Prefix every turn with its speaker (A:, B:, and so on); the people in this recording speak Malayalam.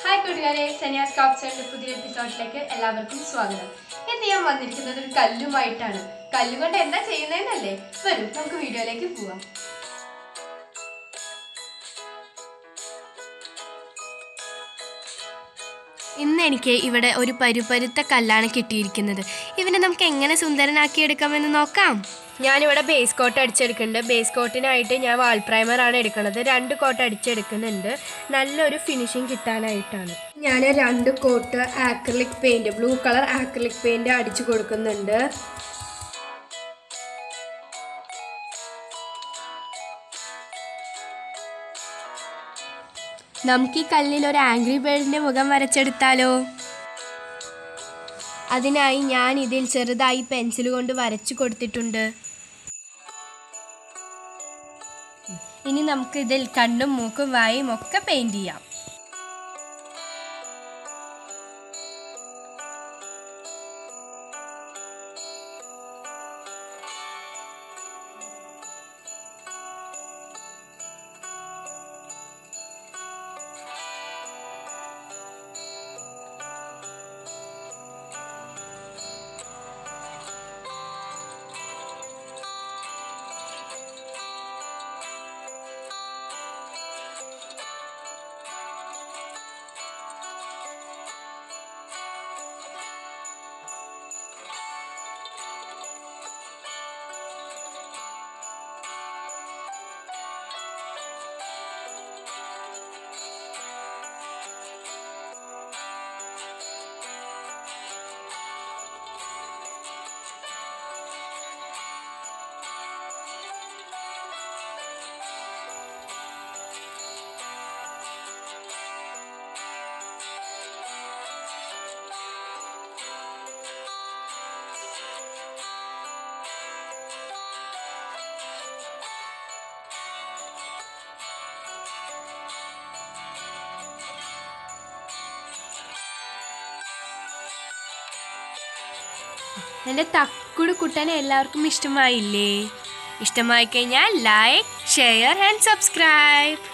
A: ഹായ് കൂട്ടുകാരെ സനിയാസ് കാപ്ചറിന്റെ പുതിയ എപ്പിസോഡിലേക്ക് എല്ലാവർക്കും സ്വാഗതം ഇന്ന് ഞാൻ വന്നിരിക്കുന്നത് ഒരു കല്ലുമായിട്ടാണ് കല്ലുകൊണ്ട് എന്താ ചെയ്യുന്നതെന്നല്ലേ വരും നമുക്ക് വീഡിയോയിലേക്ക് പോവാം
B: ഇന്ന് എനിക്ക് ഇവിടെ ഒരു പരുപരുത്ത കല്ലാണ് കിട്ടിയിരിക്കുന്നത് ഇവനെ നമുക്ക് എങ്ങനെ സുന്ദരനാക്കി എടുക്കാമെന്ന് നോക്കാം ഞാനിവിടെ ബേസ് കോട്ട് അടിച്ചെടുക്കുന്നുണ്ട് ബേസ് കോട്ടിനായിട്ട് ഞാൻ വാൾ പ്രൈമറാണ് എടുക്കുന്നത് രണ്ട് കോട്ട് അടിച്ചെടുക്കുന്നുണ്ട് നല്ലൊരു ഫിനിഷിങ് കിട്ടാനായിട്ടാണ് ഞാൻ രണ്ട് coat acrylic paint blue colour acrylic paint അടിച്ചു കൊടുക്കുന്നുണ്ട് നമുക്ക് ഈ കല്ലിൽ ഒരു ആംഗ്രി ബേർഡിന്റെ മുഖം വരച്ചെടുത്താലോ അതിനായി ഞാൻ ഇതിൽ ചെറുതായി പെൻസിൽ കൊണ്ട് വരച്ചു കൊടുത്തിട്ടുണ്ട് ഇനി നമുക്ക് ഇതിൽ കണ്ണും മൂക്കും വായും ഒക്കെ പെയിന്റ് ചെയ്യാം എൻ്റെ തക്കുട് കുട്ടനെ എല്ലാവർക്കും ഇഷ്ടമായില്ലേ ഇഷ്ടമായി കഴിഞ്ഞാൽ ലൈക്ക് ഷെയർ ആൻഡ് സബ്സ്ക്രൈബ്